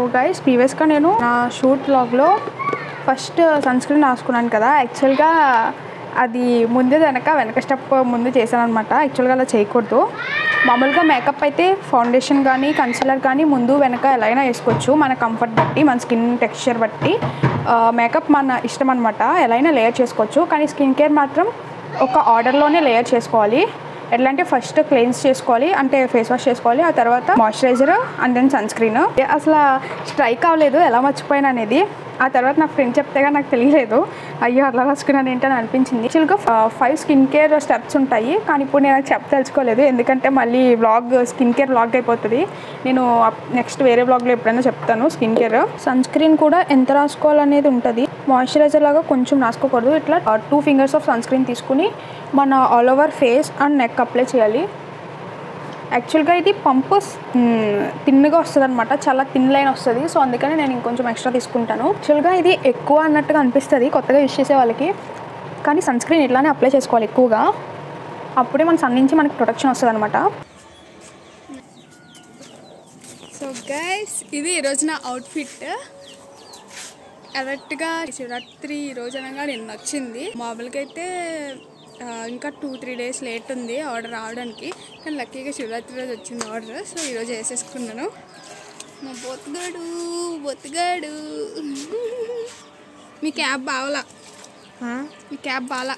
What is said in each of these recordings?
Guys ప్రీవియస్గా నేను నా షూట్ బ్లాగ్లో ఫస్ట్ సన్ స్క్రీన్ రాసుకున్నాను కదా యాక్చువల్గా అది ముందు వెనక వెనక స్టెప్ ముందు చేశాను అనమాట యాక్చువల్గా అలా చేయకూడదు మామూలుగా మేకప్ అయితే ఫౌండేషన్ కానీ కన్సిలర్ కానీ ముందు వెనక ఎలా అయినా వేసుకోవచ్చు మన కంఫర్ట్ బట్టి మన స్కిన్ టెక్స్చర్ బట్టి మేకప్ మన ఇష్టం అనమాట ఎలా అయినా లేయర్ చేసుకోవచ్చు కానీ స్కిన్ కేర్ మాత్రం ఒక ఆర్డర్లోనే లేయర్ చేసుకోవాలి ఎట్లా అంటే ఫస్ట్ క్లెన్స్ చేసుకోవాలి అంటే ఫేస్ వాష్ చేసుకోవాలి ఆ తర్వాత moisturiser and then sunscreen అసలు స్ట్రైక్ అవ్వలేదు ఎలా మర్చిపోయాను అనేది ఆ తర్వాత నా ఫ్రెండ్ చెప్తేగా నాకు తెలియలేదు అయ్యో అలా రాసుకున్నాను ఏంటని అనిపించింది యాక్చువల్గా ఫైవ్ స్కిన్ కేర్ స్టెప్స్ ఉంటాయి కానీ ఇప్పుడు నేను నాకు చెప్ప తెలుసుకోలేదు ఎందుకంటే మళ్ళీ వ్లాగ్ స్కిన్ కేర్ వ్లాగ్ అయిపోతుంది నేను నెక్స్ట్ వేరే వ్లాగ్లో ఎప్పుడైనా చెప్తాను స్కిన్ కేర్ సన్ స్క్రీన్ కూడా ఎంత రాసుకోవాలనేది ఉంటుంది మాయిశ్చరైజర్ లాగా కొంచెం రాసుకోకూడదు ఇట్లా two fingers of sunscreen తీసుకుని మన all over face and neck apply చేయాలి యాక్చువల్గా ఇది పంపు తిన్నగా వస్తుంది అనమాట చాలా తిన్ లైన్ వస్తుంది సో అందుకని నేను ఇంకొంచెం ఎక్స్ట్రా తీసుకుంటాను యాక్చువల్గా ఇది ఎక్కువ అన్నట్టుగా అనిపిస్తుంది కొత్తగా యూస్ చేసే వాళ్ళకి కానీ సన్ స్క్రీన్ ఇట్లానే అప్లై చేసుకోవాలి ఎక్కువగా అప్పుడే మన సన్ నుంచి మనకి ప్రొటెక్షన్ వస్తుంది అనమాట సో గైస్ ఇది ఈరోజు నా అవుట్ఫిట్ కరెక్ట్గా శివరాత్రి ఈ రోజు అనగా నిన్న వచ్చింది మామూలుగా అయితే ఆ, ఇంకా టూ త్రీ డేస్ లేట్ ఉంది ఆర్డర్ రావడానికి కానీ లక్కీగా శివరాత్రి రోజు వచ్చింది ఆర్డర్ సో ఈరోజు వేసేసుకున్నాను మా బొత్తుగాడు బొత్తుగాడు మీ క్యాబ్ బావలా మీ క్యాబ్ బాలా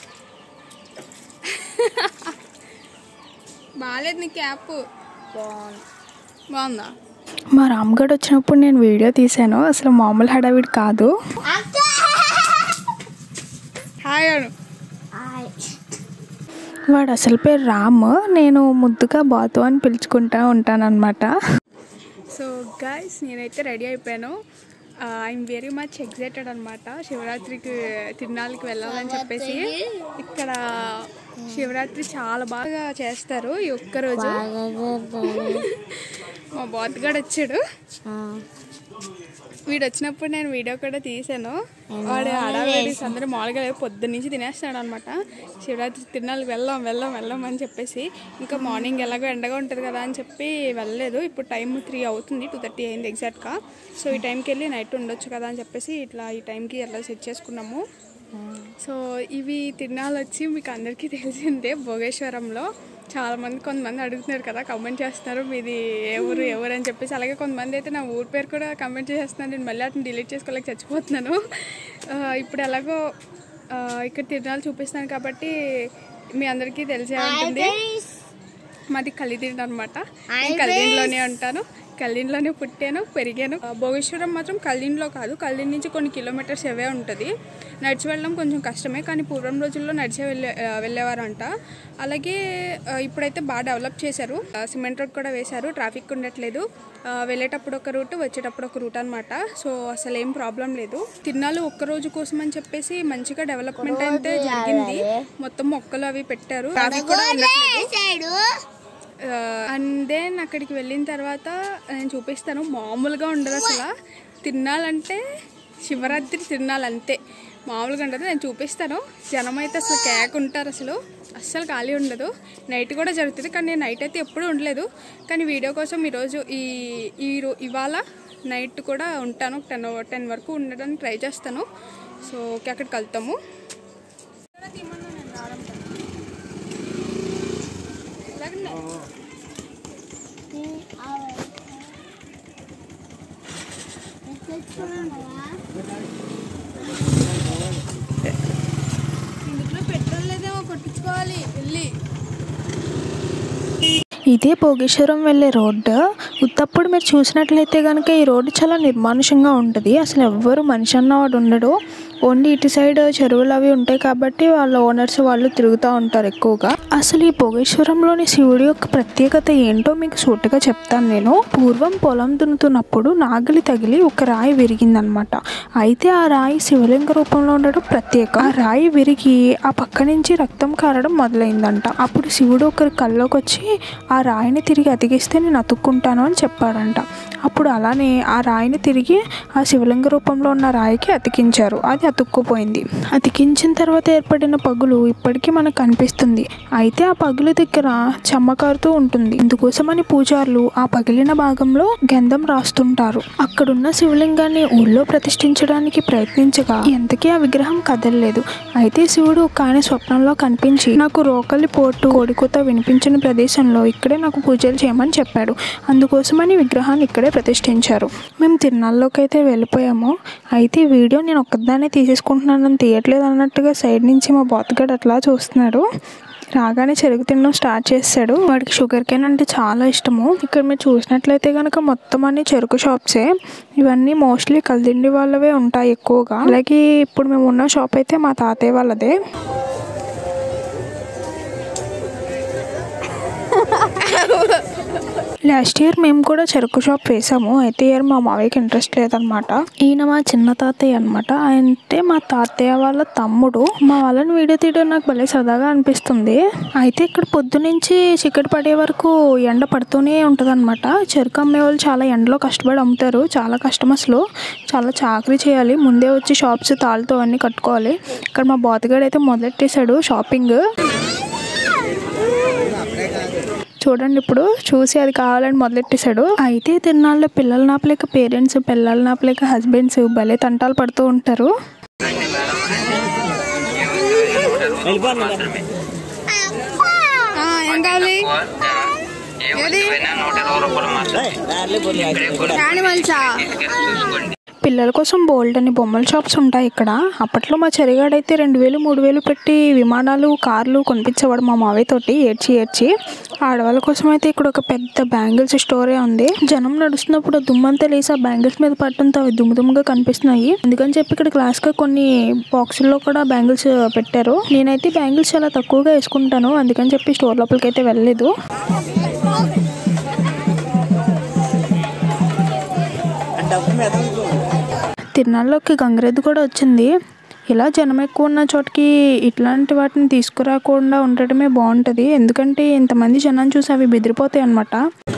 బాగాలేదు నీ క్యాప్ బాగుందా మా రామ్గఢ్ వచ్చినప్పుడు నేను వీడియో తీశాను అసలు మామూలు హడావిడి కాదు హాయ్ అను వాడు అసలు పేరు రామ్ నేను ముద్దుగా బాతు అని పిలుచుకుంటా ఉంటానన్నమాట సో గైస్ నేనైతే రెడీ అయిపోయాను ఐఎమ్ వెరీ మచ్ ఎగ్జైటెడ్ అనమాట శివరాత్రికి తిరునాళ్ళకి వెళ్ళాలని చెప్పేసి ఇక్కడ శివరాత్రి చాలా బాగా చేస్తారు ఈ ఒక్కరోజు మా బాతుగాడు వచ్చాడు వీడు వచ్చినప్పుడు నేను వీడియో కూడా తీసాను వాడు హడావిడి అందరూ మామూలుగా లేవు పొద్దున్న నుంచి తినేస్తాడు అనమాట శివరాత్రి తిరునాళ్ళకి వెళ్దాం వెళ్దాం వెళ్దాం అని చెప్పేసి ఇంకా మార్నింగ్ ఎలాగో ఎండగా ఉంటుంది కదా అని చెప్పి వెళ్ళలేదు ఇప్పుడు టైం త్రీ అవుతుంది టూ థర్టీ అయింది ఎగ్జాక్ట్గా సో ఈ టైంకి వెళ్ళి నైట్ ఉండొచ్చు కదా అని చెప్పేసి ఇట్లా ఈ టైంకి ఎలా సెట్ చేసుకున్నాము సో ఇవి తిరునాళ్ళు వచ్చి మీకు అందరికీ తెలిసిందే భోగేశ్వరంలో చాలా మంది కొంతమంది అడుగుతున్నారు కదా కమెంట్ చేస్తున్నారు మీది ఏ ఊరు ఏ ఊరు అని చెప్పేసి అలాగే కొంతమంది అయితే నా ఊరి పేరు కూడా కమెంట్ చేస్తున్నారు నేను మళ్ళీ అతను డిలీట్ చేసుకోలేక చచ్చిపోతున్నాను ఆ, ఇప్పుడు ఎలాగో ఆ, ఇక్కడ తిరునాళ్ళు చూపిస్తాను కాబట్టి మీ అందరికీ తెలిసే ఉంటుంది మాది కలిదిండి అనమాట నేను కలిదిండిలోనే ఉంటాను కల్లింట్లోనే పుట్టాను పెరిగాను ఆ, భోగేశ్వరం మాత్రం కల్లింట్లో కాదు కల్లిండి నుంచి కొన్ని కిలోమీటర్స్ అవే ఉంటుంది నడిచి వెళ్ళడం కొంచెం కష్టమే కానీ పూర్వం రోజుల్లో నడిచే వెళ్ళే ఆ, వెళ్ళేవారంట అలాగే ఆ, ఇప్పుడైతే బాగా డెవలప్ చేశారు ఆ, సిమెంట్ రోడ్ కూడా వేశారు ట్రాఫిక్ ఉండట్లేదు ఆ, వెళ్ళేటప్పుడు ఒక రూట్ వచ్చేటప్పుడు ఒక రూట్ అనమాట సో అసలు ఏం ప్రాబ్లం లేదు తిరునాళ్ళు ఒక్క రోజు కోసం అని చెప్పేసి మంచిగా డెవలప్మెంట్ అయితే జరిగింది మొత్తం మొక్కలు అవి పెట్టారు ట్రాఫిక్ కూడా ఉండట్లేదు అండ్ దెన్ అక్కడికి వెళ్ళిన తర్వాత నేను చూపిస్తాను మామూలుగా ఉండదు అసలు తిన్నాలంటే శివరాత్రి తిన్నాలు అంతే మామూలుగా ఉండదు నేను చూపిస్తాను జనం అయితే అసలు కేక్ ఉంటారు అసలు అస్సలు ఖాళీ ఉండదు నైట్ కూడా జరుగుతుంది కానీ నేను నైట్ అయితే ఎప్పుడూ ఉండలేదు కానీ వీడియో కోసం ఈరోజు ఈ ఈ రో ఇవాళ నైట్ కూడా ఉంటాను టెన్ టెన్ వరకు ఉండడానికి ట్రై చేస్తాను సో ఓకే అక్కడికి వెళ్తాము ఇందులో పెట్రోల్ లేదేమో కొట్టించుకోవాలి వెళ్ళి ఇదే భోగేశ్వరం వెళ్ళే రోడ్డు ఉత్తప్పుడు మీరు చూసినట్లయితే కనుక ఈ రోడ్డు చాలా నిర్మానుషంగా ఉంటుంది అసలు ఎవ్వరు మనిషి అన్నవాడు ఉండడు ఓన్లీ ఇటు సైడ్ చెరువులు అవి ఉంటాయి కాబట్టి వాళ్ళ ఓనర్స్ వాళ్ళు తిరుగుతూ ఉంటారు ఎక్కువగా అసలు ఈ భోగేశ్వరంలోని శివుడి యొక్క ప్రత్యేకత ఏంటో మీకు సూటిగా చెప్తాను నేను పూర్వం పొలం దున్నుతున్నప్పుడు నాగలి తగిలి ఒక రాయి విరిగిందనమాట అయితే ఆ రాయి శివలింగ రూపంలో ఉండడం ప్రత్యేక ఆ రాయి విరిగి ఆ పక్క నుంచి రక్తం కారడం మొదలైందంట అప్పుడు శివుడు ఒకరి కల్లోకి వచ్చి ఆ రాయిని తిరిగి అతికిస్తే నేను అతుక్కుంటాను అని చెప్పాడంట అప్పుడు అలానే ఆ రాయిని తిరిగి ఆ శివలింగ రూపంలో ఉన్న రాయికి అతికించారు అది అతుక్కుపోయింది అతికించిన తర్వాత ఏర్పడిన పగులు ఇప్పటికీ మనకు కనిపిస్తుంది అయితే ఆ పగులు దగ్గర చెమ్మ కారుతూ ఉంటుంది ఇందుకోసమని పూజారులు ఆ పగిలిన భాగంలో గంధం రాస్తుంటారు అక్కడున్న శివలింగాన్ని ఊళ్ళో ప్రతిష్ఠించడానికి ప్రయత్నించగా ఎంతకీ ఆ విగ్రహం కదలలేదు అయితే శివుడు కాని స్వప్నంలో కనిపించి నాకు రోకలి పోటు కోడికూత వినిపించిన ప్రదేశంలో ఇక్కడే నాకు పూజలు చేయమని చెప్పాడు అందుకోసమని విగ్రహాన్ని ఇక్కడే ప్రతిష్ఠించారు మేము తిరునాళ్ళలోకి అయితే వెళ్ళిపోయాము అయితే ఈ వీడియో నేను ఒక్కదాన్నే తీసేసుకుంటున్నానని తీయట్లేదు అన్నట్టుగా సైడ్ నుంచి మా బాతుగాడు అట్లా చూస్తున్నాడు రాగానే చెరుకు తినడం స్టార్ట్ చేస్తాడు వాడికి షుగర్ కేన్ అంటే చాలా ఇష్టము ఇక్కడ మీరు చూసినట్లయితే కనుక మొత్తం అన్ని చెరుకు షాప్సే ఇవన్నీ మోస్ట్లీ కల్దిండి వాళ్ళవే ఉంటాయి ఎక్కువగా అలాగే ఇప్పుడు మేము ఉన్న షాప్ అయితే మా తాతయ్య వాళ్ళదే లాస్ట్ ఇయర్ మేము కూడా చెరుకు షాప్ వేసాము అయితే ఇయర్ మా మావయ్యకి ఇంట్రెస్ట్ లేదనమాట ఈయన మా చిన్న తాతయ్య అనమాట అంటే మా తాతయ్య వాళ్ళ తమ్ముడు మా వాళ్ళని వీడియో తీయడం నాకు భలే సరదాగా అనిపిస్తుంది అయితే ఇక్కడ పొద్దు నుంచి చికెట్ పడే వరకు ఎండ పడుతూనే ఉంటుంది అనమాట చెరుకు అమ్మే వాళ్ళు చాలా ఎండలో కష్టపడి అమ్ముతారు చాలా కష్టం అసలు చాలా చాకరీ చేయాలి ముందే వచ్చి షాప్స్ తాళ్ళతో అన్నీ కట్టుకోవాలి ఇక్కడ మా బాతుగాడు అయితే మొదలెట్టేశాడు షాపింగ్ చూడండి ఇప్పుడు చూసి అది కావాలని మొదలెట్టేశాడు అయితే తిన్నాళ్ళలో పిల్లలు నాపలేక పేరెంట్స్ పిల్లలు నాపలేక హస్బెండ్స్ భలే తంటాలు పడుతూ ఉంటారు ఆ, ఏం కావాలి ఏది రాణి మల్చా పిల్లల కోసం బోల్డ్ అని బొమ్మల షాప్స్ ఉంటాయి ఇక్కడ అప్పట్లో మా చెరిగాడైతే రెండు వేలు మూడు వేలు పెట్టి విమానాలు కార్లు కొనిపించేవాడు మా మావయ్య తోటి ఏడ్చి ఏడ్చి ఆడవాళ్ళ కోసం అయితే ఇక్కడ ఒక పెద్ద బ్యాంగిల్స్ స్టోరే ఉంది జనం నడుస్తున్నప్పుడు దుమ్మంతా లేసి ఆ బ్యాంగిల్స్ మీద పట్టడంతో అవి దుమ్ము దుమ్ముగా కనిపిస్తున్నాయి అందుకని చెప్పి ఇక్కడ క్లాస్ గా కొన్ని బాక్సుల్లో కూడా బ్యాంగిల్స్ పెట్టారు నేనైతే బ్యాంగిల్స్ చాలా తక్కువగా వేసుకుంటాను అందుకని చెప్పి స్టోర్ లోపలికి అయితే వెళ్ళలేదు తిరునాళ్ళలోకి గంగరెద్దు కూడా వచ్చింది ఇలా జనం ఎక్కువ ఉన్న చోటకి ఇట్లాంటి వాటిని తీసుకురాకుండా ఉండటమే బాగుంటుంది ఎందుకంటే ఇంతమంది జనాన్ని చూసి అవి బెదిరిపోతాయి అన్నమాట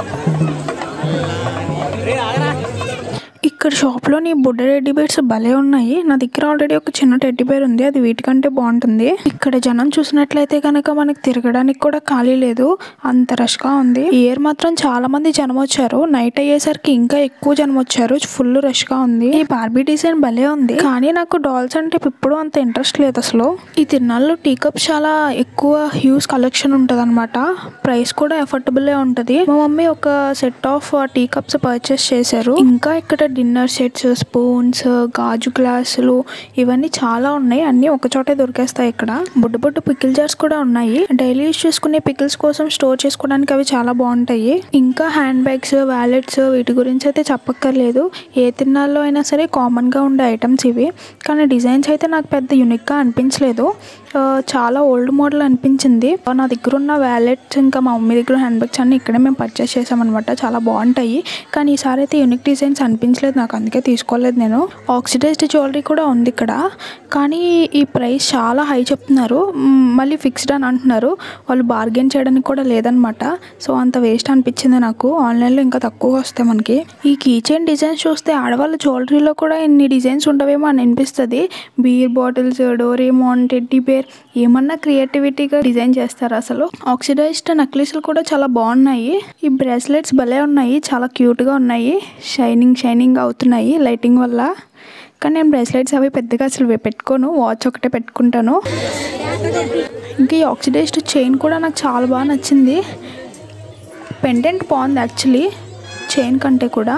ఇక్కడ షాప్లోని బుడ్డ టెడ్డీ బేర్స్ భలే ఉన్నాయి నా దగ్గర ఆల్రెడీ ఒక చిన్న టెడ్డీ బేర్ ఉంది అది వీటికంటే బాగుంటుంది ఇక్కడ జనం చూసినట్లయితే కనుక మనకి తిరగడానికి కూడా ఖాళీ లేదు అంత రష్గా ఉంది ఈ ఇయర్ మాత్రం చాలా మంది జనం వచ్చారు నైట్ అయ్యేసరికి ఇంకా ఎక్కువ జనం వచ్చారు ఫుల్ రష్గా ఉంది ఈ బార్బీ డిజైన్ భలే ఉంది కానీ నాకు డాల్స్ అంటే ఇప్పుడు అంత ఇంట్రెస్ట్ లేదు అసలు ఈ తిరునాళ్ళలో టీ కప్స్ చాలా ఎక్కువ హ్యూజ్ కలెక్షన్ ఉంటుంది అనమాట ప్రైస్ కూడా ఎఫర్టబుల్ ఉంటుంది మా మమ్మీ ఒక set of tea cups purchase చేశారు ఇంకా ఇక్కడ డిన్నర్ సెట్స్ స్పూన్స్ గాజు గ్లాసులు ఇవన్నీ చాలా ఉన్నాయి అన్నీ ఒక చోటే దొరికేస్తాయి ఇక్కడ బుడ్డ బుడ్డ పికిల్ జార్స్ కూడా ఉన్నాయి డైలీ యూస్ చేసుకునే పికిల్స్ కోసం స్టోర్ చేసుకోవడానికి అవి చాలా బాగుంటాయి ఇంకా హ్యాండ్ బ్యాగ్స్ వ్యాలెట్స్ వీటి గురించి అయితే చెప్పక్కర్లేదు ఏ తిన్నాల్లో అయినా సరే కామన్ గా ఉండే ఐటమ్స్ ఇవి కానీ డిజైన్స్ అయితే నాకు పెద్ద యూనిక్ గా అనిపించలేదు ఆ, చాలా ఓల్డ్ మోడల్ అనిపించింది ఆ, నా దగ్గర ఉన్న వ్యాలెట్స్ ఇంకా మా మమ్మీ దగ్గర హ్యాండ్ బ్యాగ్స్ అన్ని ఇక్కడే మేము పర్చేస్ చేసామన్నమాట చాలా బాగుంటాయి కానీ ఈసారి అయితే యూనిక్ డిజైన్స్ అనిపించలేదు నాకు అందుకే తీసుకోలేదు నేను ఆక్సిడైజ్డ్ జ్యువెలరీ కూడా ఉంది ఇక్కడ కానీ ఈ ప్రైస్ చాలా హై చెప్తున్నారు మ్, మళ్ళీ ఫిక్స్డ్ అని అంటున్నారు వాళ్ళు బార్గెన్ చేయడానికి కూడా లేదనమాట సో అంత వేస్ట్ అనిపించింది నాకు ఆన్లైన్లో ఇంకా తక్కువ వస్తాయి మనకి ఈ కీ చైన్ డిజైన్స్ చూస్తే ఆడవాళ్ళ జ్యువెలరీలో కూడా ఇన్ని డిజైన్స్ ఉండవేమో అని అనిపిస్తుంది beer bottles Doraemon teddy bear ఏమన్నా క్రియేటివిటీగా డిజైన్ చేస్తారు అసలు ఆక్సిడైజ్డ్ నక్లీస్లు కూడా చాలా బాగున్నాయి ఈ బ్రేస్లెట్స్ భలే ఉన్నాయి చాలా క్యూట్గా ఉన్నాయి షైనింగ్ షైనింగ్ అవుతున్నాయి లైటింగ్ వల్ల కానీ నేను బ్రేస్లెట్స్ అవి పెద్దగా అసలు వే- పెట్టుకోను వాచ్ ఒకటే పెట్టుకుంటాను ఇంకా ఈ ఆక్సిడైజ్డ్ చైన్ కూడా నాకు చాలా బాగా నచ్చింది పెండెంట్ బాగుంది యాక్చువల్లీ చైన్ కంటే కూడా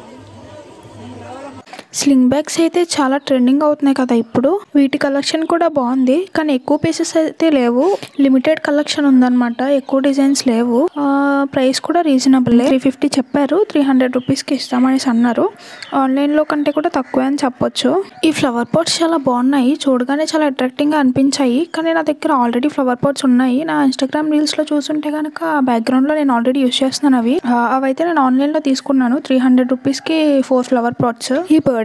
స్లింగ్ బ్యాగ్స్ అయితే చాలా ట్రెండింగ్ అవుతున్నాయి కదా ఇప్పుడు వీటి కలెక్షన్ కూడా బాగుంది కానీ ఎక్కువ పీసెస్ అయితే లేవు లిమిటెడ్ కలెక్షన్ ఉందన్నమాట ఎక్కువ డిజైన్స్ లేవు ప్రైస్ కూడా రీజనబుల్ త్రీ ఫిఫ్టీ చెప్పారు త్రీ హండ్రెడ్ రూపీస్కి ఇస్తామనేసి అన్నారు ఆన్లైన్లో కంటే కూడా తక్కువే అని చెప్పొచ్చు ఈ ఫ్లవర్ పాట్స్ చాలా బాగున్నాయి చూడగానే చాలా అట్రాక్టింగ్గా అనిపించాయి కానీ నా దగ్గర ఆల్రెడీ ఫ్లవర్ పాట్స్ ఉన్నాయి నా ఇన్స్టాగ్రామ్ రీల్స్లో చూసుంటే కనుక బ్యాక్గ్రౌండ్లో నేను ఆల్రెడీ యూస్ చేస్తున్నాను అవి ఆ, అవైతే నేను ఆన్లైన్లో తీసుకున్నాను త్రీ హండ్రెడ్ రూపీస్కి ఫోర్ ఫ్లవర్ పాట్స్ ఈ బర్త్డే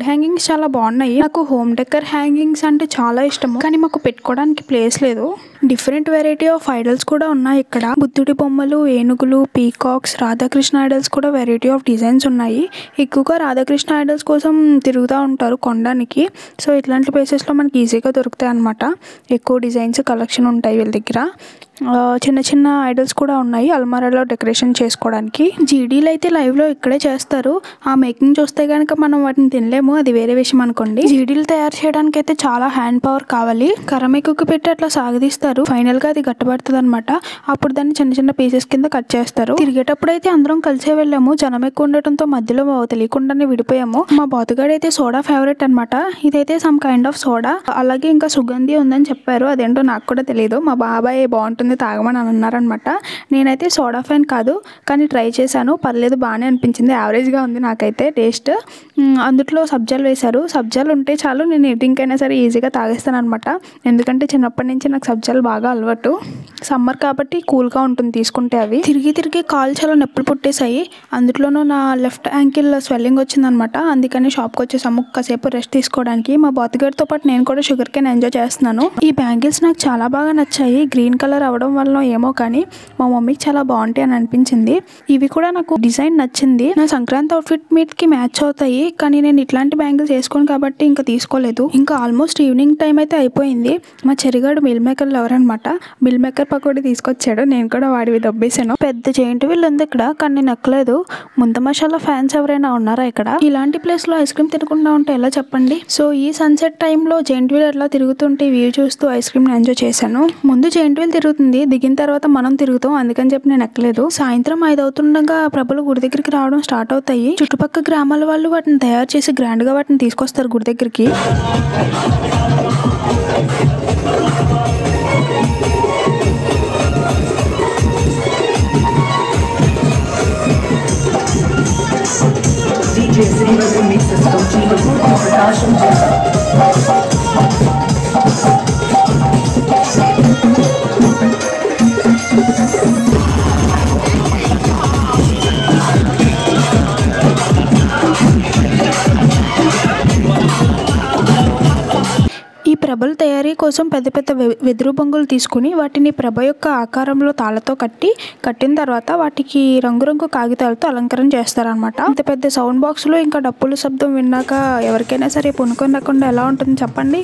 బర్డ్ హ్యాంగింగ్స్ చాలా బాగున్నాయి నాకు హోమ్ డెకర్ హ్యాంగింగ్స్ అంటే చాలా ఇష్టము కానీ మాకు పెట్టుకోవడానికి ప్లేస్ లేదు డిఫరెంట్ వెరైటీ ఆఫ్ ఐడల్స్ కూడా ఉన్నాయి ఇక్కడ బుద్ధుడి బొమ్మలు ఏనుగులు పీకాక్స్ రాధాకృష్ణ ఐడల్స్ కూడా వెరైటీ ఆఫ్ డిజైన్స్ ఉన్నాయి ఎక్కువగా రాధాకృష్ణ ఐడల్స్ కోసం తిరుగుతూ ఉంటారు కొనడానికి సో ఇట్లాంటి ప్లేసెస్లో మనకి ఈజీగా దొరుకుతాయి అనమాట ఎక్కువ డిజైన్స్ కలెక్షన్ ఉంటాయి వీళ్ళ దగ్గర ఆ, చిన్న చిన్న ఐడల్స్ కూడా ఉన్నాయి అల్మారాలో డెకరేషన్ చేసుకోవడానికి జీడీలు అయితే లైవ్లో ఇక్కడే చేస్తారు ఆ మేకింగ్ చూస్తే కనుక మనం వాటిని తినలేము అది వేరే విషయం అనుకోండి జీడీలు తయారు చేయడానికి అయితే చాలా హ్యాండ్ పవర్ కావాలి కరమెక్కుకి పెట్టి అట్లా సాగదీస్తారు ఫైనల్ గా అది గట్టబడుతుంది అనమాట అప్పుడు దాన్ని చిన్న చిన్న పీసెస్ కింద కట్ చేస్తారు తిరిగేటప్పుడు అయితే అందరం కలిసే వెళ్ళాము జనం ఎక్కువ ఉండటంతో మధ్యలో తెలియకుండానే విడిపోయాము మా బాతుగాడు అయితే సోడా ఫేవరెట్ అనమాట ఇదైతే సమ్ కైండ్ ఆఫ్ సోడా అలాగే ఇంకా సుగంధి ఉందని చెప్పారు అదేంటో నాకు కూడా తెలియదు మా బాబాయ్ బాగుంటుంది తాగమని అని అన్నారనమాట నేనైతే సోడా ఫ్యాన్ కాదు కానీ ట్రై చేశాను పర్లేదు బాగానే అనిపించింది యావరేజ్గా ఉంది నాకైతే టేస్ట్ మ్, అందులో సబ్జాలు వేశారు సబ్జాలు ఉంటే చాలు నేను ఎడిటింగ్కైనా సరే ఈజీగా తాగేస్తాను అనమాట ఎందుకంటే చిన్నప్పటి నుంచి నాకు సబ్జాలు బాగా అలవాటు సమ్మర్ కాబట్టి కూల్గా ఉంటుంది తీసుకుంటే అవి తిరిగి తిరిగి కాలు చాలా నొప్పులు పుట్టేశాయి అందులోనూ నా లెఫ్ట్ యాంకిల్ స్వెల్లింగ్ వచ్చిందనమాట అందుకని షాప్కి వచ్చేసాము కాసేపు రెస్ట్ తీసుకోవడానికి మా బాతుగారితో పాటు నేను కూడా షుగర్ కేన్ ఎంజాయ్ చేస్తున్నాను ఈ బ్యాంగిల్స్ నాకు చాలా బాగా నచ్చాయి గ్రీన్ కలర్ అవడం వల్ల ఏమో కానీ మా మమ్మీకి చాలా బాగుంటాయి అని అనిపించింది ఇవి కూడా నాకు డిజైన్ నచ్చింది నా సంక్రాంతి అవుట్ఫిట్ మీట్కి మ్యాచ్ అవుతాయి కానీ నేను ఇట్లాంటి బ్యాంగిల్స్ వేసుకోను కాబట్టి ఇంకా తీసుకోలేదు ఇంకా ఆల్మోస్ట్ ఈవినింగ్ టైం అయితే అయిపోయింది మా చెరిగాడు మిల్ మేకర్ ఎవరనమాట మిల్ మేకర్ పకోడీ తీసుకొచ్చాడు నేను కూడా వాడివి దబ్బేసాను పెద్ద జైంట్ వీల్ ఉంది ఇక్కడ కానీ నేను ఎక్కలేదు ముంత మసాలా ఫ్యాన్స్ ఎవరైనా ఉన్నారా ఇక్కడ ఇలాంటి ప్లేస్ లో ఐస్ క్రీమ్ తినకుండా ఉంటే ఎలా చెప్పండి సో ఈ సన్సెట్ టైంలో జైంట్ వీల్ ఎట్లా తిరుగుతుంటే వ్యూ చూస్తూ ఐస్ క్రీమ్ ఎంజాయ్ చేశాను ముందు జైంట్ వీల్ తిరుగుతుంది దిగిన తర్వాత మనం తిరుగుతాం అందుకని చెప్పి నేను ఎక్కలేదు సాయంత్రం ఐదు అవుతుండగా ప్రభులు గుడి దగ్గరికి రావడం స్టార్ట్ అవుతాయి చుట్టుపక్కల గ్రామాల వాళ్ళు వాటిని తయారు చేసి గ్రాండ్ గా వాటిని తీసుకొస్తారు గుడి దగ్గరికి DJ Silver mixes to Jeevan and Prakash and Joseph. ఈ ప్రభల తయారీ కోసం పెద్ద పెద్ద వె- వెదురు బొంగులు తీసుకుని వాటిని ప్రభ యొక్క ఆకారంలో తాళ్ళతో కట్టి కట్టిన తర్వాత వాటికి రంగురంగు కాగితాలతో అలంకరణ చేస్తారనమాట ఇంత పెద్ద సౌండ్ బాక్స్లో ఇంకా డప్పుల శబ్దం విన్నాక ఎవరికైనా సరే పునుకొని రాకుండా ఎలా ఉంటుంది చెప్పండి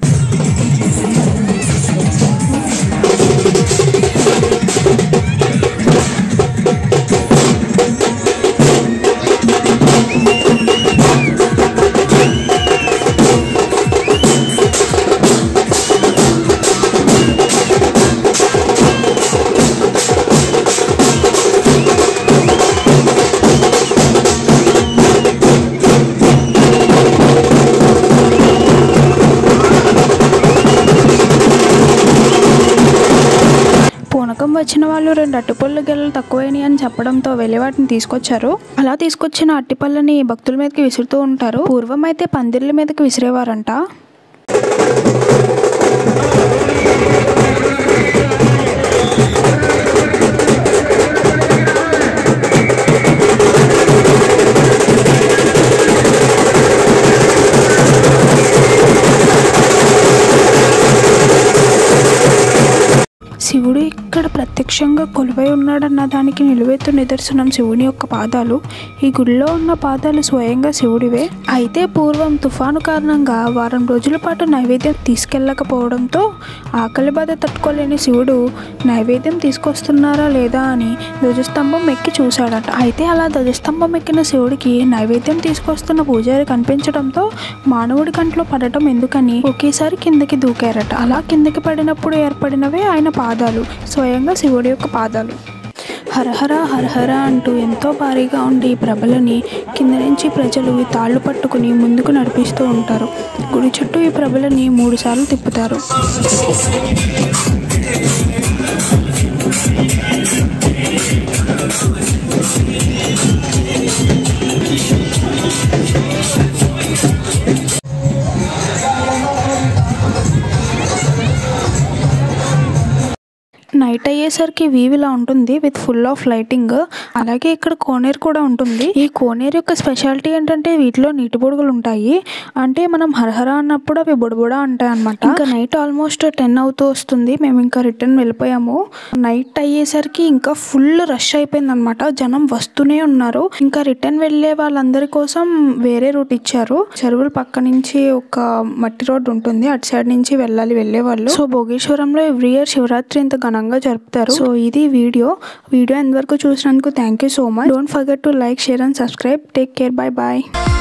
పూనకం వచ్చిన వాళ్ళు రెండు అట్టిపళ్ళు గెలలు తక్కువైనాయి అని చెప్పడంతో వెళ్ళి వాటిని తీసుకొచ్చారు అలా తీసుకొచ్చిన అట్టిపళ్ళని భక్తుల మీదకి విసురుతూ ఉంటారు పూర్వం అయితే పందిర్ల మీదకి విసిరేవారంట శివుడు ఇక్కడ ప్రత్యక్షంగా కొలువై ఉన్నాడన్న దానికి నిలువెత్తు నిదర్శనం శివుని యొక్క పాదాలు ఈ గుడిలో ఉన్న పాదాలు స్వయంగా శివుడివే అయితే పూర్వం తుఫాను కారణంగా వారం రోజుల పాటు నైవేద్యం తీసుకెళ్ళకపోవడంతో ఆకలి బాధ తట్టుకోలేని శివుడు నైవేద్యం తీసుకొస్తున్నారా లేదా అని ధ్వజస్తంభం ఎక్కి చూశాడట అయితే అలా ధ్వజస్తంభం ఎక్కిన శివుడికి నైవేద్యం తీసుకొస్తున్న పూజారి కనిపించడంతో మానవుడి కంట్లో పడటం ఎందుకని ఒకేసారి కిందకి దూకారట అలా కిందకి పడినప్పుడు ఏర్పడినవే ఆయన పాదాలు స్వయంగా శివుడి యొక్క పాదాలు హరహర హరహర అంటూ ఎంతో భారీగా ఉండి ఈ ప్రభలని కింద నుంచి ప్రజలు ఈ తాళ్ళు పట్టుకుని ముందుకు నడిపిస్తూ ఉంటారు గుడి చుట్టూ ఈ ప్రభలని మూడు సార్లు తిప్పుతారు నైట్ అయ్యే అయ్యేసరికి వీవ్ ఇలా ఉంటుంది విత్ ఫుల్ ఆఫ్ లైటింగ్ అలాగే ఇక్కడ కోనేరు కూడా ఉంటుంది ఈ కోనేరు యొక్క స్పెషాలిటీ ఏంటంటే వీటిలో నీటి బుడగలు ఉంటాయి అంటే మనం హరహర అన్నప్పుడు అవి బుడబుడ ఉంటాయి అనమాట ఇంకా నైట్ ఆల్మోస్ట్ టెన్ అవుతూ వస్తుంది మేము ఇంకా రిటర్న్ వెళ్ళిపోయాము నైట్ అయ్యేసరికి ఇంకా ఫుల్ రష్ అయిపోయింది అనమాట జనం వస్తూనే ఉన్నారు ఇంకా రిటర్న్ వెళ్ళే వాళ్ళందరి కోసం వేరే రూట్ ఇచ్చారు చెరువుల పక్క నుంచి ఒక మట్టి రోడ్ ఉంటుంది అటు సైడ్ నుంచి వెళ్ళాలి వెళ్ళే వాళ్ళు సో భోగేశ్వరంలో ఎవ్రీ ఇయర్ శివరాత్రి ఇంత ఘనంగా జరుపుతారు సో ఇది వీడియో వీడియో ఎంతవరకు చూసినందుకు thank you so much don't forget to like share and subscribe take care bye bye